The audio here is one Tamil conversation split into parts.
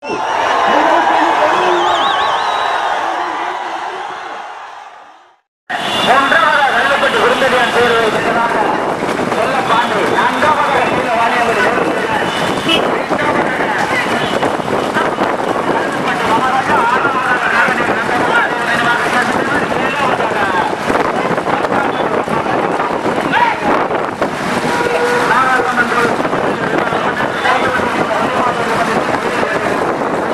மூன்றாவதாக வெள்ளப்பட்டு விருந்தடியான் பேர் வைத்ததாக சொல்ல பாண்டி நான்காவதாக கீழ வாணியம்படி நாடாளுமன்ற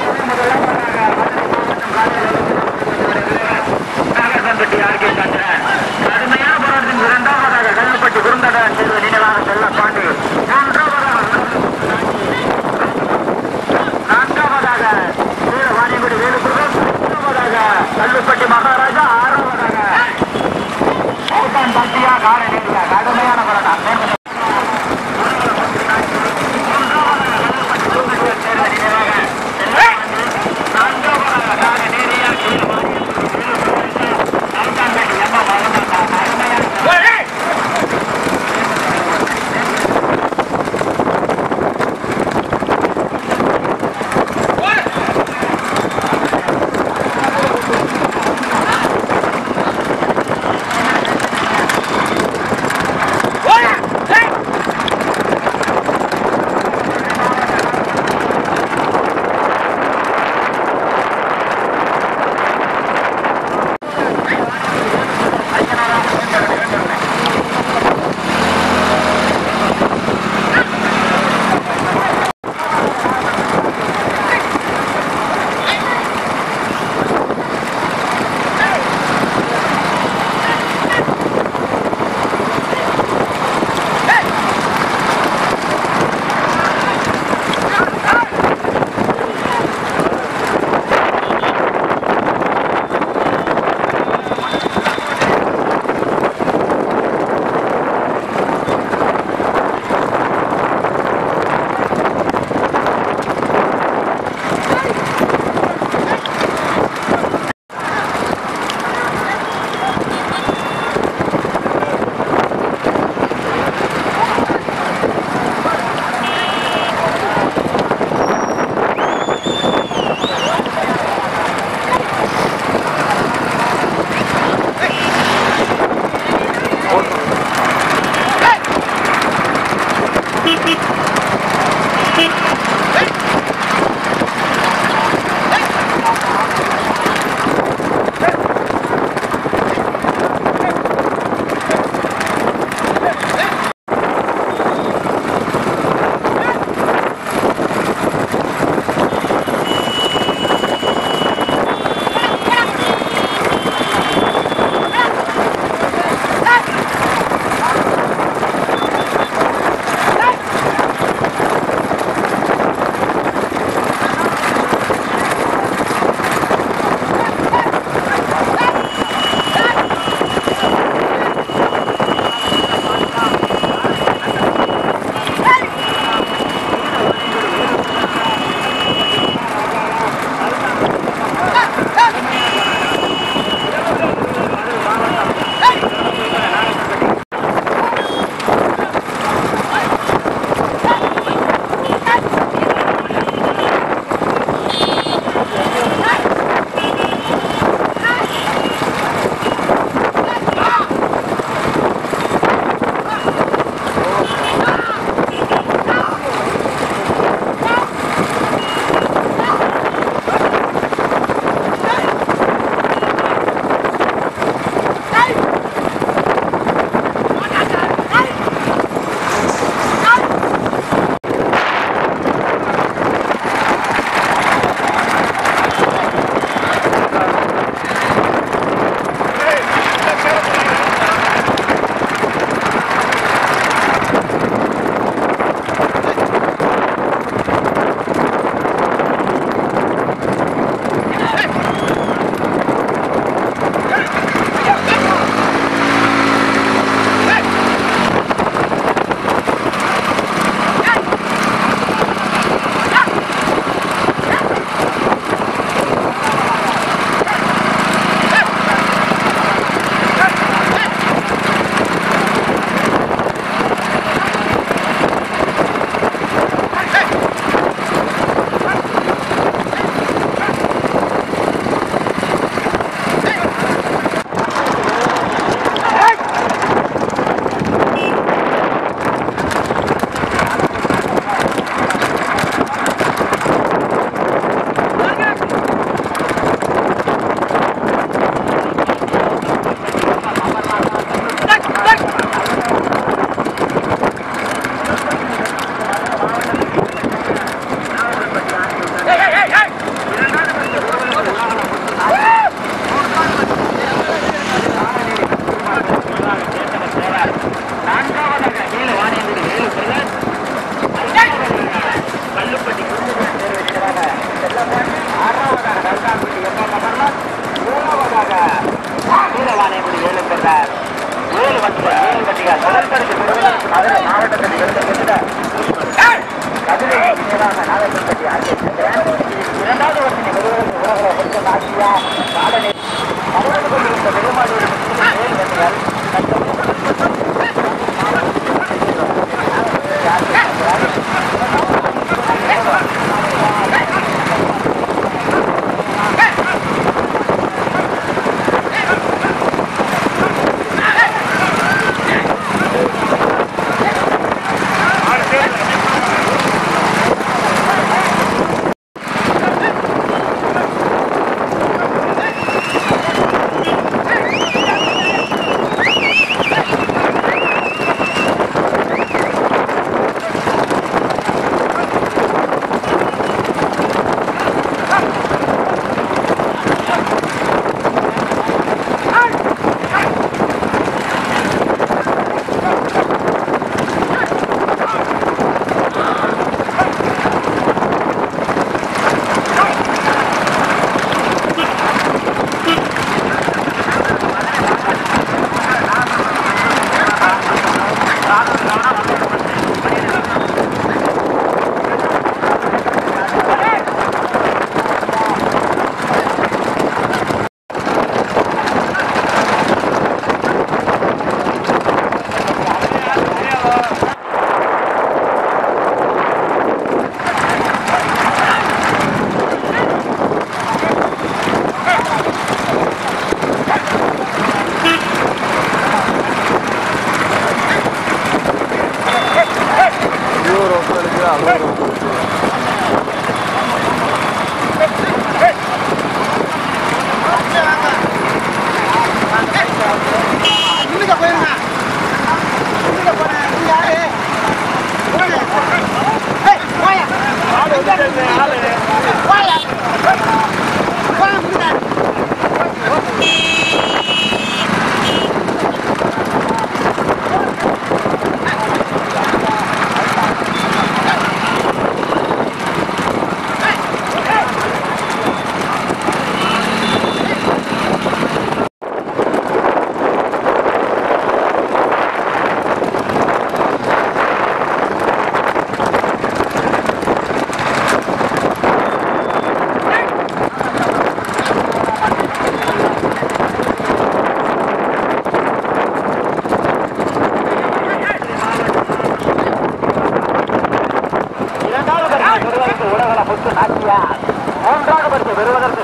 நாட்டியா மூன்றாவது பரிசு பெறுவதற்கு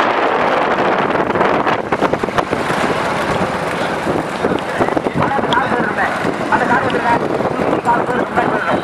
அந்த கால் பேர் இருந்தேன். அந்த கால் வந்துருங்க. கால் பேர் முன்னாடி வருங்க.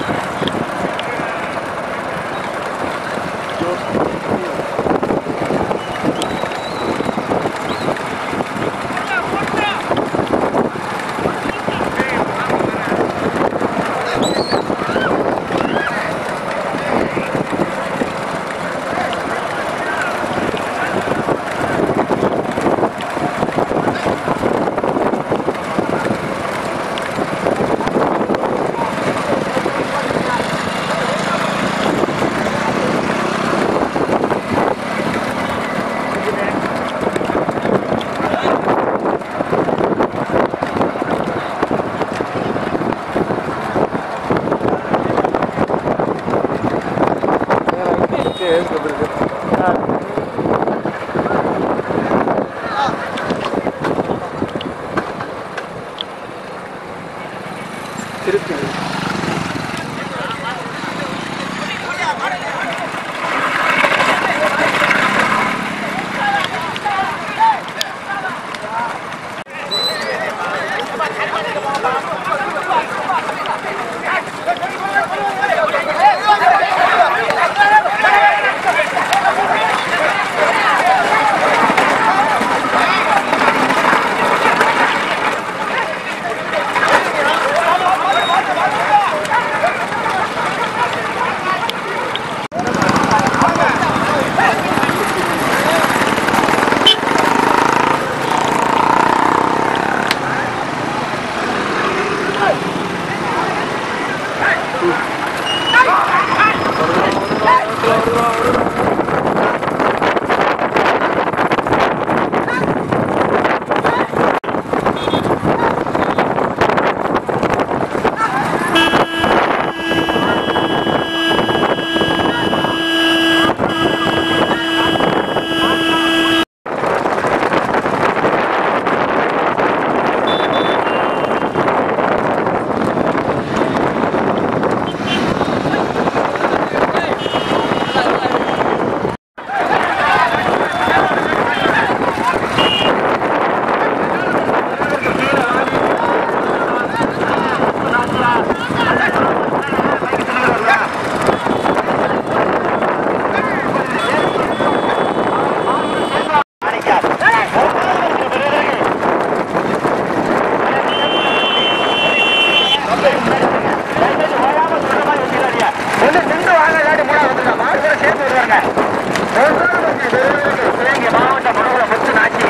மாவட்ட மனோல முத்து நாச்சி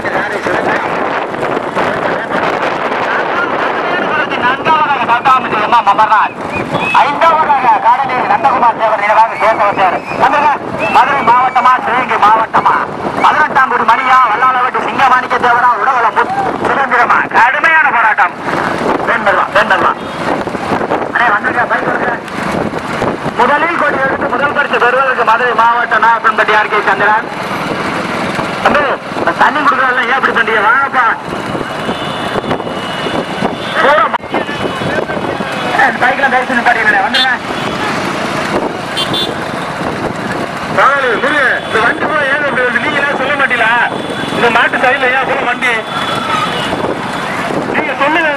நான்காவதாக நான்காவது எம்மா அமர்நாத் ஐந்தாவதாக காடநேரி நந்தகுமார் தேவர் நினைவாக கேசவ தேவர் வந்துருங்க மதுரை மாவட்டமா சிவகங்கை மாவட்டமா பதினெட்டாம் கோடி மணியா வல்லாளவட்டி சிங்கமாணிக்க தேவரா உடவல சுதந்திரமா கடுமையான போராட்டம் வேண்டல்வா வேண்டல்வா அண்ணே வந்துருங்க பைக் வருங்க முதலில் கொடி எடுத்து முதல் பரிசு பெறுவதற்கு மதுரை மாவட்டம் நாகப்பன்பட்டி ஆர் கே சந்திரன் தம்பி இந்த தண்ணி கொடுக்கறதெல்லாம் ஏன் இப்படி பண்றீங்க வாங்கப்பா போறோம் பைக்ல தரிசனம் பாத்தீங்களே வந்துருங்க பரவாயில்ல முருக இந்த வண்டி கூட ஏன் அப்படி வருது நீங்க ஏன் சொல்ல மாட்டீங்களா இந்த மாட்டு சைடுல ஏன் போல வண்டி நீங்க சொல்லுங்க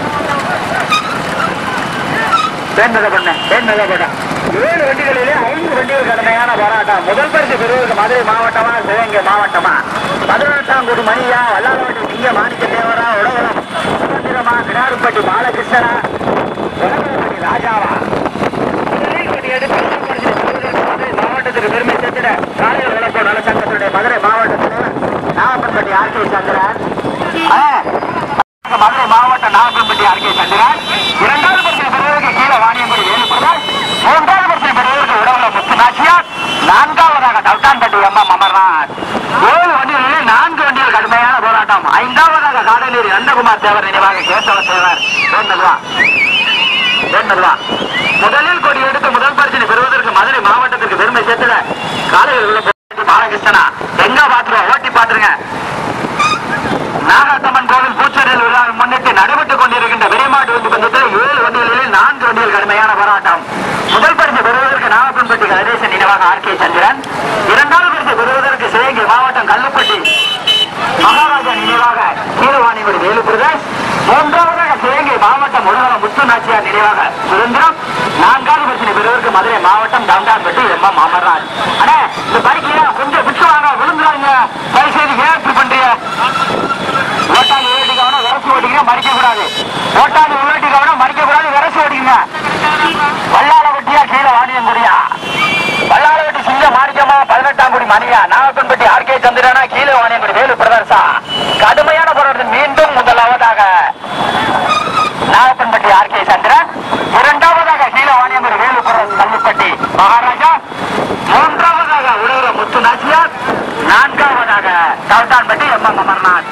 வேண்டதை பண்ண வேண்டதை பண்ண ஏழு வண்டிகளிலே ஐந்து வண்டிகள் கடுமையான போராட்டம் முதல் பரிசு பெறுவதற்கு மதுரை மாவட்டமா சிவகங்கை மாவட்டமா பதினெட்டாம் கோடி மணியா வல்லாளவட்டி சிங்க மாணிக்க தேவரா உடகுளம் சுதந்திரமா கிடாருப்பட்டி பாலகிருஷ்ணனா உலகப்பட்டி ராஜாவா முதலில் கொடி எடுத்து முதல் பரிசு பெறுவதற்கு மதுரை மாவட்டத்துக்கு பெருமை சேர்த்திட காலையில் விளக்கம் நலச்சங்கத்தினுடைய மதுரை மாவட்டத்தில் நாகப்பன்பட்டி ஆர் கே சந்திரன் ஆ, மதுரை மாவட்டம் நாகப்பன்பட்டி ஆர்கே சந்திரன் இரண்டாவது பரிசு பெறுவதற்கு கீழே வாணியங்குடி வேலுப்பிரகாஷ் மூன்றாவது பரிசு பெறுவதற்கு உடவுல முத்து நாச்சியார் நான்காவதாக தல்கான்பட்டி எம் எம் அமர்நாத் ஏழு வண்டிகளில் நான்கு வண்டிகள் கடுமையான போராட்டம் ஐந்தாவதாக காடநீர் நந்தகுமார் தேவர் நினைவாக கேசவ தேவர் வேண்டல்வா வேண்டல்வா முதலில் கொடி எடுத்து முதல் பரிசினை பெறுவதற்கு மதுரை மாவட்டத்திற்கு பெருமை சேர்த்துல காலையில் உள்ள பாலகிருஷ்ணனா எங்க பாத்துருவோம் ஓட்டி பாத்துருங்க நாகாத்தம்மன் கோவில் பூச்சொரியில் விழாவை முன்னிட்டு நடைபெற்றுக் கொண்டிருக்கின்ற வெறிமாட்டு வந்து பந்தத்தில் ஏழு வண்டிகளில் நான்கு வண்டிகள் கடுமையான போராட்டம் முதல் பரிசு பெறுவதற்கு நாகப்பன்பட்டி கணேசன் நினைவாக ஆர் கே சந்திரன் இரண்டாவது பரிசு பெறுவதற்கு சிவகங்கை மாவட்டம் கல்லுப்பட்டி மகாராஜா நினைவாக கீழவாணிபடி வேலு பிரதேஷ் மூன்றாவதாக சிவகங்கை மாவட்டம் உலகம் முத்து நாச்சியார் நினைவாக சுதந்திரம் நான்காவது பரிசு பெறுவதற்கு மதுரை மாவட்டம் டவுன்டான்பட்டி எம் எம் அமர்ராஜ் அண்ணே இந்த பைக்கியா கொஞ்சம் பிடிச்சு வாங்க விழுந்துறாங்க தயவு செய்து ஏன் இப்படி பண்றீங்க ஓட்டாளி உள்ளாட்டி கவனம் விரசு ஓட்டிங்க மறிக்க கூடாது ஓட்டாளி உள்ளாட்டி கவனம் மறிக்க கூடாது விரசு ஓட்டிங்க வல்லாள வெட்டியா கீழே வாணியங்குடியா வல்லாள வெட்டி சிங்க மாணிக்கமா பதினெட்டாம் குடி மணியா நாகப்பன்பட்டி ஆர் கே சந்திரனா கீழே வாணியங்குடி வேலு பிரதர்சா கடுமையான போராட்டம் மீண்டும் முதலாவதாக நாகப்பன்பட்டி ஆர் கே சந்திரன் இரண்டாவதாக கீழே வாணியங்குடி வேலு பிரதர்ஸ் கல்லுப்பட்டி மகாராஜா மூன்றாவதாக உலக முத்து நாச்சியார் நான்காவதாக சவுத்தான்பட்டி எம் எம் அமர்நாத்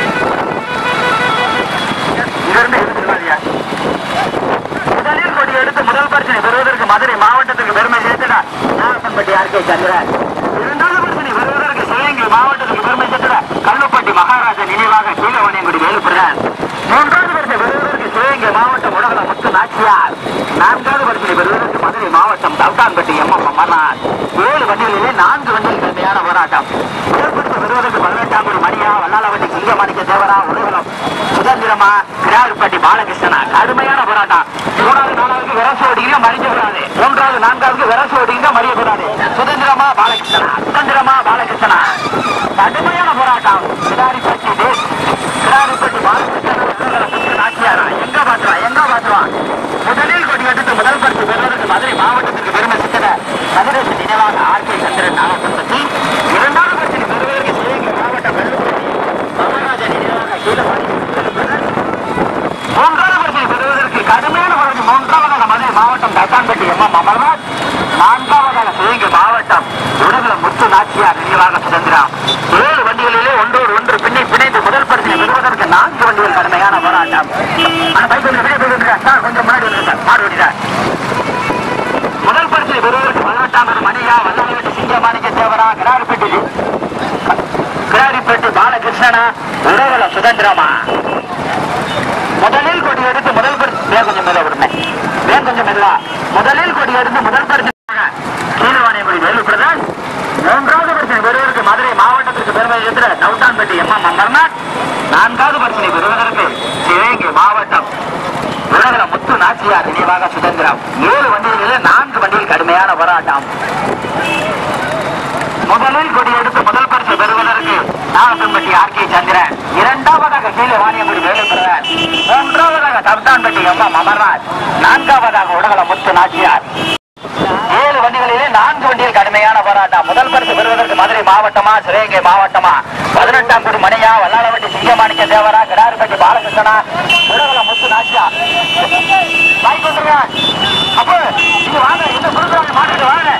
இங்கிருந்து எழுதிருக்காதியா முதலில் கொடி எடுத்து முதல் பரிசனை பெறுவதற்கு மதுரை மாவட்டத்துக்கு பெருமை சேர்த்துட நாகப்பன்பட்டி ஆர் கே சந்திரன் இரண்டாவது பரிசனை பெறுவதற்கு சிவகங்கை மாவட்டத்துக்கு பெருமை சேர்த்துட கல்லுப்பட்டி மகாராஜா நினைவாக கீழவனியங்குடி வேலுப்பிரதான் மூன்றாவது பரிசை பெறுவதற்கு சிவகங்கை மாவட்டம் உடகல முத்து நாச்சியார் நான்காவது பரிசனை பெறுவதற்கு மதுரை மாவட்டம் தவுட்டான்பட்டி எம் எம் அமர்நாத் ஏழு வண்டிகளிலே நான்கு வண்டிகள் கடுமையான போராட்டம் முதல் பரிசு பெறுவதற்கு பதினெட்டாம் கோடி மணியா வல்லாளவட்டி சிங்கமாணிக்க தேவரா உலகம் சுதந்திரமா கிராருப்பட்டி பாலகிருஷ்ணனா கடுமையான போராட்டம் மூணாவது நாலாவது விரசு ஓடிங்க மறிக்க கூடாது மூன்றாவது நான்காவது விரசு ஓடிங்க மறிய கூடாது சுதந்திரமா பாலகிருஷ்ணனா சுதந்திரமா பாலகிருஷ்ணனா கடுமையான போராட்டம் கிராரிப்பட்டி தேஷ் கிராரிப்பட்டி பாலகிருஷ்ணனா நாச்சியாரா எங்க பாத்துவான் எங்க பாத்துவான் முதலில் கொடி எடுத்து முதல் பரிசு பெறுவதற்கு மதுரை மாவட்டத்திற்கு பெருமை சேர்த்த கதிரேசன் நினைவாக ஆர் கே சந்திரன் நாகப்பட்டி இரண்டாவது பரிசு பெறுவதற்கு சிவகங்கை மாவட்டம் வெள்ளப்பட்டி மகாராஜா நினைவாக கீழவாணி மூன்றாவது பரிசை பெறுவதற்கு கடுமையான போராட்டம் மூன்றாவதாக மதுரை மாவட்டம் தட்டான்பட்டி எம் எம் அமர்நாத் நான்காவதாக சிவகங்கை மாவட்டம் உடகுல முத்து நாச்சியார் நினைவாக சுதந்திரம் ஏழு வண்டிகளிலே ஒன்றோடு ஒன்று பின்னி பிணைந்து முதல் பரிசை பெறுவதற்கு நான்கு வண்டிகள் கடுமையான போராட்டம் ஆனா பைக் கொஞ்சம் வெளியே போய் வந்துருக்கா சார் கொஞ்சம் முன்னாடி வந்துருங்க சார் மாடு வண்டிதான் முதல் பரிசை பெறுவதற்கு பதினெட்டாம் மணியா வல்லாளவெட்டி சிங்கமாணிக்க தேவரா கிராரிப்பட்டி கிராரிப்பட்டி பாலகிருஷ்ணனா உடகுல சுதந்திரமா முதலில் கொடி எடுத்து முதல் பரிசு வேன் கொஞ்சம் மெதுவா விடுங்க வேன் கொஞ்சம் மெதுவா முதலில் கொடி எடுத்து முதல் பரிசு கீழவாணியங்குடி வேலு பிரதான் மூன்றாவது பரிசனை பெறுவதற்கு மதுரை மாவட்டத்திற்கு பெருமை சேர்த்த நவுட்டான்பட்டி எம் எம் அமர்நாத் நான்காவது பரிசனை பெறுவதற்கு சிவகங்கை மாவட்டம் உலகில முத்து நாச்சியார் நினைவாக சுதந்திரம் ஏழு வண்டிகளிலே நான்கு வண்டியில் கடுமையான போராட்டம் முதலில் கொடி எடுத்து முதல் பரிசு பெறுவதற்கு நாகப்பன்பட்டி ஆர் கே சந்திரன் இரண்டாவதாக கீழே வாணியங்குடி வேலுப்பிரதன் மூன்றாவதாக தப்தான்பட்டி எம் எம் அமர்நாத் நான்காவதாக உடகல முத்து நாச்சியார் ஏழு வண்டிகளிலே நான்கு வண்டியில் கடுமையான போராட்டம் முதல் பரிசு பெறுவதற்கு மதுரை மாவட்டமா சிவகங்கை மாவட்டமா பதினெட்டாம் குடி மணியா வல்லாளவட்டி சிங்கமாணிக்க தேவரா கிடாரிப்பட்டி பாலகிருஷ்ணனா உடகல முத்து நாச்சியா பைக் வந்துருங்க அப்போ இங்க வாங்க இந்த குடுக்குறாங்க மாட்டிட்டு வாங்க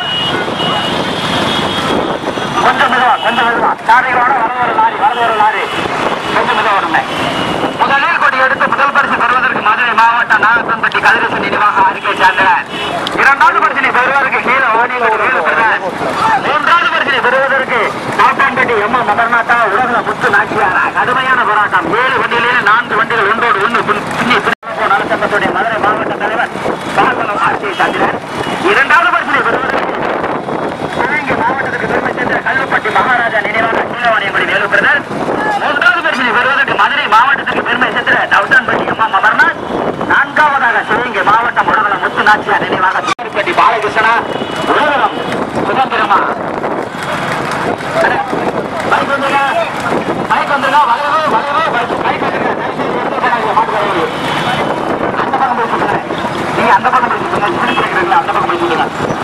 கொஞ்சம் மெதுவா கொஞ்சம் மெதுவா சாலைகளோட வரது ஒரு லாரி வரது ஒரு லாரி கொஞ்சம் மெதுவா வருங்க முதலில் கொடி எடுத்து முதல் பரிசு பெறுவதற்கு மதுரை மாவட்டம் நாகப்பன்பட்டி கதிரசன் நினைவாக அறிக்கை சார்ந்தனர் இரண்டாவது பரிசினை பெறுவதற்கு கீழே ஓனியில் ஒரு வேலு பிரதர் மூன்றாவது பரிசினை பெறுவதற்கு நாட்டான்பட்டி எம் எம் அமர்நாத்தா உலக முத்து நாச்சியாரா கடுமையான போராட்டம் ஏழு வண்டிகளிலே நான்கு வண்டிகள் ஒன்றோடு ஒன்று பின்- பின்னி பின்னி நலச்சங்கத்துடைய மதுரை மாவட்ட தலைவர் காசலம் ஆட்சியை சார்ந்தனர் இரண்டாவது பரிசினை பெறுவதற்கு சிவகங்கை மாவட்டத்துக்கு பெருமை சேர்ந்த கல்லுப்பட்டி மகாராஜா நினைவாக கீழவாணியங்குடி வேலு பிரதர் மூன்றாவது பரிசினை பெறுவதற்கு மதுரை மாவட்டத்துக்கு பெருமை சேர்ந்த டவுட்டான்பட்டி எம் எம் அமர்நாத் நான்காவதாக சிவகங்கை மாவட்டம் உடகலம் முத்து நாச்சியார் நினைவாக திருப்பட்டி பாலகிருஷ்ணா உலகம் சுதந்திரமா அட, பைக் வந்துருங்க பைக் வந்துருங்க வளைவு வளைவு பைக் பைக் வந்துருங்க தயவு செய்து எடுத்து போடாதீங்க, மாட்டு வளைவு. அந்த பக்கம் போய் சுத்துங்க நீங்க அந்த பக்கம் போய் சுத்துங்க திருப்பி இருக்கிறீங்களா அந்த பக்கம் போய் சுத்துங்க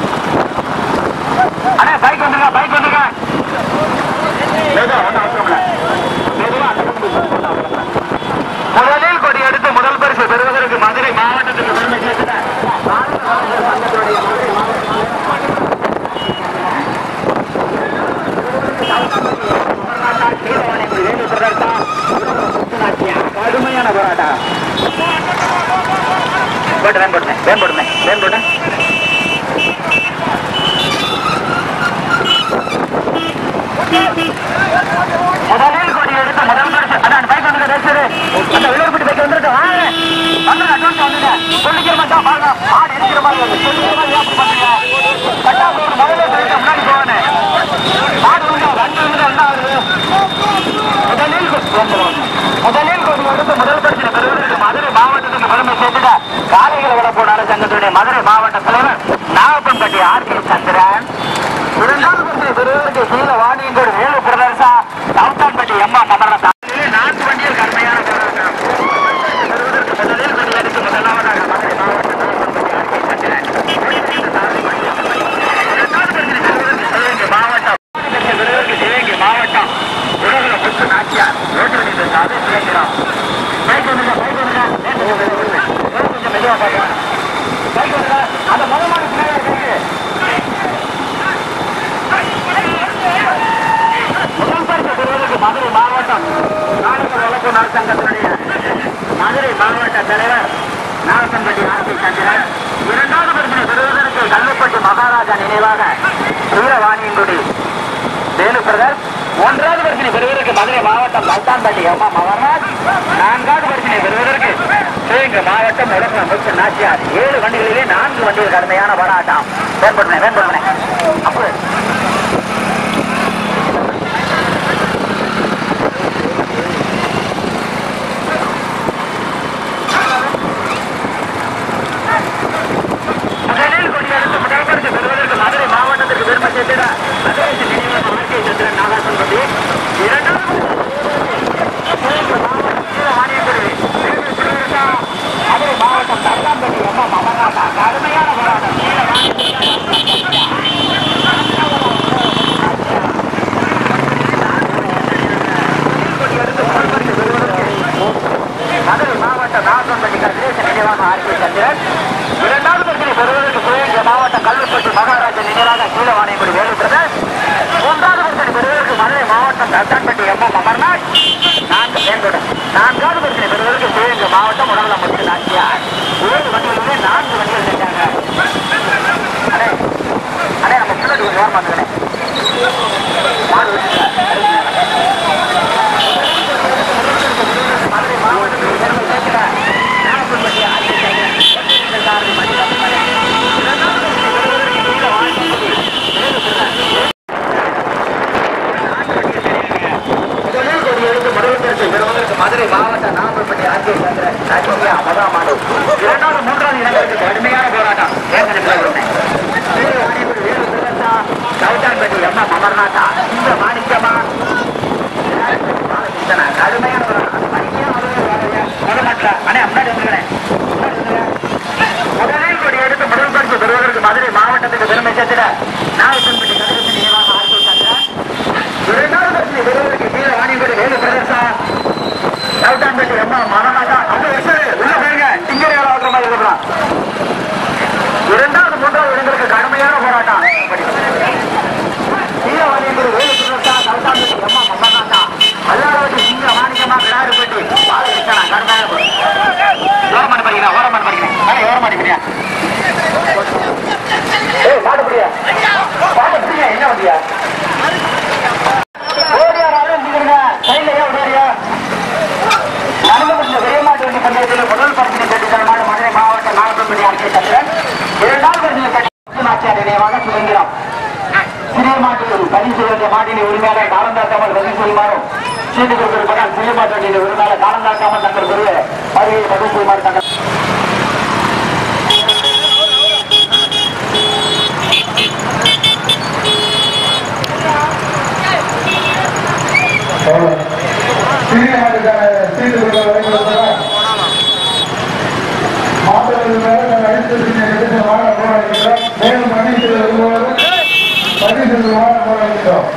அண்ணே பைக் வந்துருங்க பைக் வந்துருங்க மெதுவா, ஒண்ணும் அவசரம் இல்ல. மெதுவா, அந்த பக்கம் போய் சுத்துங்க, ஒண்ணும் அவசரம் இல்ல. முதலில் கொடி எடுத்து முதல் பரிசு பெறுவதற்கு மதுரை மாவட்டத்துக்கு பெருமை சேர்த்த கடுமையான போராட்டம் போட்டு வேன் போட்டுமே வேன் போட்டுமே வேன் போட்டு முதலில் கொடி எடுத்து முதல் பரிசு அதான் பைக் வந்துருக்க ரேசரு அந்த விழுப்புட்டு பைக் வந்துருக்க வாங்க வந்துருங்க அட்வான்ஸ் வந்துருங்க சொல்லிக்கிற மாதிரி தான் பாருங்க ஆடு இருக்கிற மாதிரி இருக்கு. சொல்லிக்கிற மாதிரி ஏன் அப்படி பண்றீங்க கட்டாம ஒரு முதல்ல சொல்லிட்டு பெறுவதற்கு கீழே வாணியங்கோடு வேலு பிரதர்சா சவுத்தான்பட்டி எம்மா மமரசா நான்கு வண்டியில் கடுமையான போராட்டம் பெறுவதற்கு முதலில் கொடியடித்து முதலாவதாக மதுரை மாவட்டம் பெறுவதற்கு சிவகங்கை மாவட்டம் உலகில முத்து நாச்சியார் ரோட்டில் நின்று சாது சிவங்கிறோம் பைக் வந்துங்க பைக் வந்துங்க கொஞ்சம் மெதுவாக பார்க்கலாம் பைக் வந்துங்க அந்த முதமான பிள்ளையா இருக்கு முதல் பரிசு பெறுவதற்கு மதுரை மாவட்டம் நாடுகள் வழக்கு நாள் சங்கத்தினுடைய மதுரை மாவட்ட தலைவர் நாகப்பன்பட்டி ஆர்த்தி சந்திரன் இரண்டாவது பரிசினை பெறுவதற்கு கல்லுப்பட்டி மகாராஜா நினைவாக வீரவாணியங்குடி வேலு பிரதர் மூன்றாவது பரிசினை பெறுவதற்கு மதுரை மாவட்டம் சல்தான்பட்டி அம்மா மவர்நாத் நான்காவது பரிசினை பெறுவதற்கு சிவகங்கை மாவட்டம் உடம்பு முத்து நாச்சியார் ஏழு வண்டிகளிலே நான்கு வண்டிகள் கடுமையான போராட்டம் வேண்படுனே வேண்படுனே அப்போ முதலில் கொடியெடுத்து முதல் பரிசு பெறுவதற்கு மதுரை மாவட்டத்திற்கு பெருமை சேர்த்திட மதுரை நினைவாக வாழ்க்கை சந்திரன் நாகாசன்பட்டி இரண்டாவது மதுரை மாவட்டம் தர்காம்பட்டி அம்மா மமநாதா கடுமையான போராட்டம் கீழே வாங்கி மதுரை மாவட்டம் நாகம்பட்டி கதிரேச நினைவாக ஆர்கே சந்திரன் இரண்டாவது பரிசனை பெறுவதற்கு சிவகங்கை மாவட்டம் கல்லுப்பட்டி மகாராஜா நினைவாக கீழவாணியங்குடி வேலு பிரதேஷ் மூன்றாவது பரிசனை பெறுவதற்கு மதுரை மாவட்டம் தட்டான்பட்டி எம் எம் அமர்நாத் நான்கு வேண்டுடன் நான்காவது பரிசனை பெறுவதற்கு சிவகங்கை மாவட்டம் உடம்புல முத்து நாச்சியார் ஏழு வண்டிகளிலே நான்கு வண்டிகள் செஞ்சாங்க அடே அடே நம்ம பிள்ளை கொஞ்சம் ஓரம் பண்ணுறேன் மாடு வச்சுக்க மதுரை மாவட்டத்தில் பெருமை சேர்க்கிற நாகப்பன்பட்டி ஆட்சி முதலில் கொடியெடுத்து முதலமைச்சருக்கு பெறுவதற்கு மதுரை மாவட்ட நாகப்பன்பட்டி ஆட்சி ராஜ்யா முதலாம் ஆண்டு இரண்டாவது மூன்றாவது இடங்களுக்கு கடுமையான போராட்டம் ஏற்கனவே சொல்லியிருந்தேன். வேலு வாணியப்பன், வேலு சுரேஷா, சவுத்தான்பட்டி எம் எம் அமர்நாதா இந்த மாணிக்கமா பாலகிருஷ்ணனா, கடுமையான போராட்டம் பையன் முதல்ல வேலையா? முதலமைச்சர் அண்ணே முன்னாடி வந்துக்கிறேன் முதலில் கொடி எடுத்து முதல் பரிசு பெறுவதற்கு மதுரை மாவட்டத்துக்கு பெருமை சேர்த்திட நாகப்பன்பட்டி கதிரேசன் நினைவாக ஆட்சி சந்திரன் இரண்டாவது பரிசு பெறுவதற்கு கீழே வாணியங்குடி வேலு பிரதேசா சவுத்தான்பட்டி அம்மா மனநாதா அவங்க வச்சு உள்ள போயிருங்க திங்கரை ஆகிற மாதிரி இருக்கலாம் இரண்டாவது மூன்றாவது இடங்களுக்கு கடுமையான போராட்டம் கீழே வாணியங்குடி வேலு பிரதேசா சவுத்தான்பட்டி அம்மா மன்னநாதா அல்லாதவட்டி சிங்க மாணிக்கமா கிடாருப்பட்டி பாலகிருஷ்ணனா கடுமையான போராட்டம் ஓரமான படிக்கிறா ஓரமான படிக்கிறேன் ஓரமான படிக்கிறியா ஏய் மாடு பிடியா மாடு பிடியா என்ன வண்டியா ஓடியாராலும் நிக்கிறீங்க சைட்ல ஏன் ஓடியாரியா நடந்து பெரிய மாட்டு வண்டி பந்தயத்தில் முதல் பரிசனை பெற்றுத்தரமான மதுரை மாவட்ட நாகப்பன்படி ஆட்சி சந்திரன் இரண்டாவது பரிசனை பெற்ற ஆட்சியார் நினைவாக சுதந்திரம் சிறிய மாட்டில் பதிவு செய்ய வேண்டிய மாட்டினை உரிமையாளர் காலந்தாக்காமல் பதிவு செய்யுமாறும் சீட்டு கொடுத்திருப்பதால் சிறிய மாட்டு வண்டியின் உரிமையாளர் காலந்தாக்காமல் தங்கள் பெரிய பதிவை பதிவு செய்யுமாறு தங்கள் சிறிய மாட்டுக்கான சீட்டு கொடுக்க வரைக்கும் மாவட்டத்தில் நாங்கள் அடித்து மாட போராடுகிறோம் மேலும் மன்னித்து வரும்போது பதிவு மாட போராடுகிறோம்